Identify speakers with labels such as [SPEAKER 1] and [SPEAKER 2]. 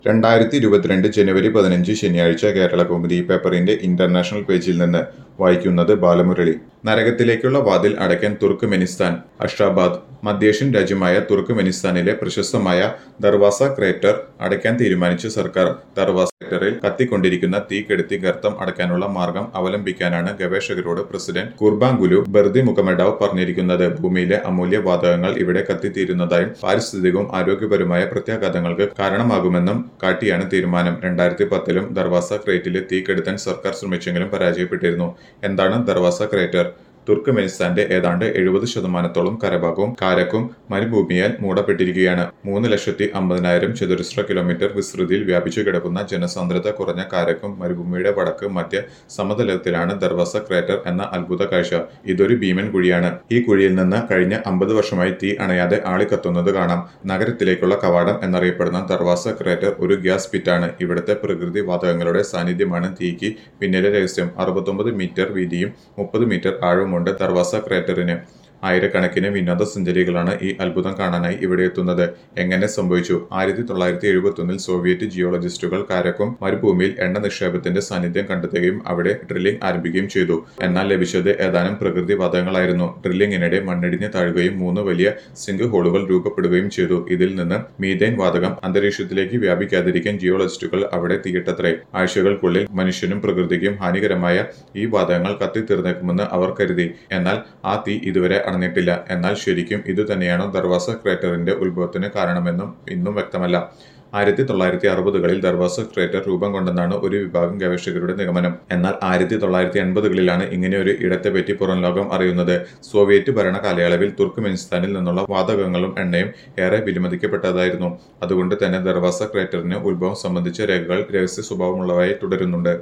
[SPEAKER 1] രണ്ടായിരത്തി ഇരുപത്തിരണ്ട് ജനുവരി പതിനഞ്ച് ശനിയാഴ്ച കേരള കൗമുദി പേപ്പറിന്റെ ഇന്റർനാഷണൽ പേജിൽ നിന്ന് വായിക്കുന്നത് ബാലമുരളി നരകത്തിലേക്കുള്ള വാതിൽ അടയ്ക്കാൻ തുർക്ക്മെനിസ്ഥാൻ അഷാബാദ് മധ്യേഷ്യൻ രാജ്യമായ തുർക്ക്മെനിസ്ഥാനിലെ പ്രശസ്തമായ ദർവാസ ക്രേറ്റർ അടയ്ക്കാൻ തീരുമാനിച്ച സർക്കാർ ദർവാസ ക്രേറ്ററിൽ കത്തിക്കൊണ്ടിരിക്കുന്ന തീ കെടുത്തി ഗർത്തം അടയ്ക്കാനുള്ള മാർഗം അവലംബിക്കാനാണ് ഗവേഷകരോട് പ്രസിഡന്റ് കുർബാങ്കുലു ബെർദി മുഖമഡാവ് പറഞ്ഞിരിക്കുന്നത് ഭൂമിയിലെ അമൂല്യ വാതകങ്ങൾ ഇവിടെ കത്തിത്തീരുന്നതായും പാരിസ്ഥിതികവും ആരോഗ്യപരമായ പ്രത്യാഘാതങ്ങൾക്ക് കാരണമാകുമെന്നും കാട്ടിയാണ് തീരുമാനം രണ്ടായിരത്തി പത്തിലും ദർവാസ ക്രേറ്റിലെ തീ കെടുത്താൻ സർക്കാർ ശ്രമിച്ചെങ്കിലും പരാജയപ്പെട്ടിരുന്നു എന്താണ് ദർവാസ ക്രേറ്റർ തുർക്ക്മെനിസ്ഥാന്റെ ഏതാണ്ട് എഴുപത് ശതമാനത്തോളം കരഭാഗവും കാരക്കും മരുഭൂമിയാൽ മൂടപ്പെട്ടിരിക്കുകയാണ് മൂന്ന് ലക്ഷത്തി അമ്പതിനായിരം ചതുരശ്ര കിലോമീറ്റർ വിസ്തൃതിയിൽ വ്യാപിച്ചു കിടക്കുന്ന ജനസാന്ദ്രത കുറഞ്ഞ കാരക്കും മരുഭൂമിയുടെ വടക്ക് മധ്യ സമതലത്തിലാണ് ദർവാസ ക്രേറ്റർ എന്ന അത്ഭുത കാഴ്ച ഇതൊരു ഭീമൻ കുഴിയാണ് ഈ കുഴിയിൽ നിന്ന് കഴിഞ്ഞ അമ്പത് വർഷമായി തീ അണയാതെ ആളിക്കത്തുന്നത് കാണാം നഗരത്തിലേക്കുള്ള കവാടം എന്നറിയപ്പെടുന്ന ദർവാസ ക്രേറ്റർ ഒരു ഗ്യാസ് പിറ്റാണ് ഇവിടുത്തെ പ്രകൃതി വാതകങ്ങളുടെ സാന്നിധ്യമാണ് തീക്ക് പിന്നിലെ രഹസ്യം അറുപത്തൊമ്പത് മീറ്റർ വീതിയും മുപ്പത് മീറ്റർ ആഴവുമുണ്ട് ദർവാസ ക്രേറ്ററിന് ആയിരക്കണക്കിന് വിനോദസഞ്ചാരികളാണ് ഈ അത്ഭുതം കാണാനായി ഇവിടെ എത്തുന്നത് എങ്ങനെ സംഭവിച്ചു ആയിരത്തി തൊള്ളായിരത്തി എഴുപത്തൊന്നിൽ സോവിയറ്റ് ജിയോളജിസ്റ്റുകൾ കാരക്കും മരുഭൂമിയിൽ എണ്ണ നിക്ഷേപത്തിന്റെ സാന്നിധ്യം കണ്ടെത്തുകയും അവിടെ ഡ്രില്ലിംഗ് ആരംഭിക്കുകയും ചെയ്തു എന്നാൽ ലഭിച്ചത് ഏതാനും പ്രകൃതി വാതകങ്ങളായിരുന്നു ഡ്രില്ലിംഗിനിടെ മണ്ണിടിഞ്ഞ് താഴുകയും മൂന്ന് വലിയ സിങ്ക് ഹോളുകൾ രൂപപ്പെടുകയും ചെയ്തു ഇതിൽ നിന്ന് മീഥേൻ വാതകം അന്തരീക്ഷത്തിലേക്ക് വ്യാപിക്കാതിരിക്കാൻ ജിയോളജിസ്റ്റുകൾ അവിടെ തീയിട്ടത്രേ ആഴ്ചകൾക്കുള്ളിൽ മനുഷ്യനും പ്രകൃതിക്കും ഹാനികരമായ ഈ വാതകങ്ങൾ കത്തിത്തീർന്നേക്കുമെന്ന് അവർ കരുതി എന്നാൽ ആ തീ ഇതുവരെ അണഞ്ഞിട്ടില്ല എന്നാൽ ശരിക്കും ഇത് തന്നെയാണോ ദർവാസ ക്രേറ്ററിന്റെ ഉത്ഭവത്തിന് കാരണമെന്നും ഇന്നും വ്യക്തമല്ല ആയിരത്തി തൊള്ളായിരത്തി അറുപതുകളിൽ ദർവാസ ക്രേറ്റർ രൂപം കൊണ്ടെന്നാണ് ഒരു വിഭാഗം ഗവേഷകരുടെ നിഗമനം എന്നാൽ ആയിരത്തി തൊള്ളായിരത്തി എൺപതുകളിലാണ് ഇങ്ങനെ ഒരു ഇടത്തെപ്പറ്റി പുറം ലോകം അറിയുന്നത് സോവിയറ്റ് ഭരണ കാലയളവിൽ തുർക്ക്മെനിസ്ഥാനിൽ നിന്നുള്ള വാതകങ്ങളും എണ്ണയും ഏറെ വിലമതിക്കപ്പെട്ടതായിരുന്നു അതുകൊണ്ട് തന്നെ ദർവാസ ക്രേറ്ററിന് ഉത്ഭവം സംബന്ധിച്ച രേഖകൾ രഹസ്യ സ്വഭാവമുള്ളവയായി തുടരുന്നുണ്ട്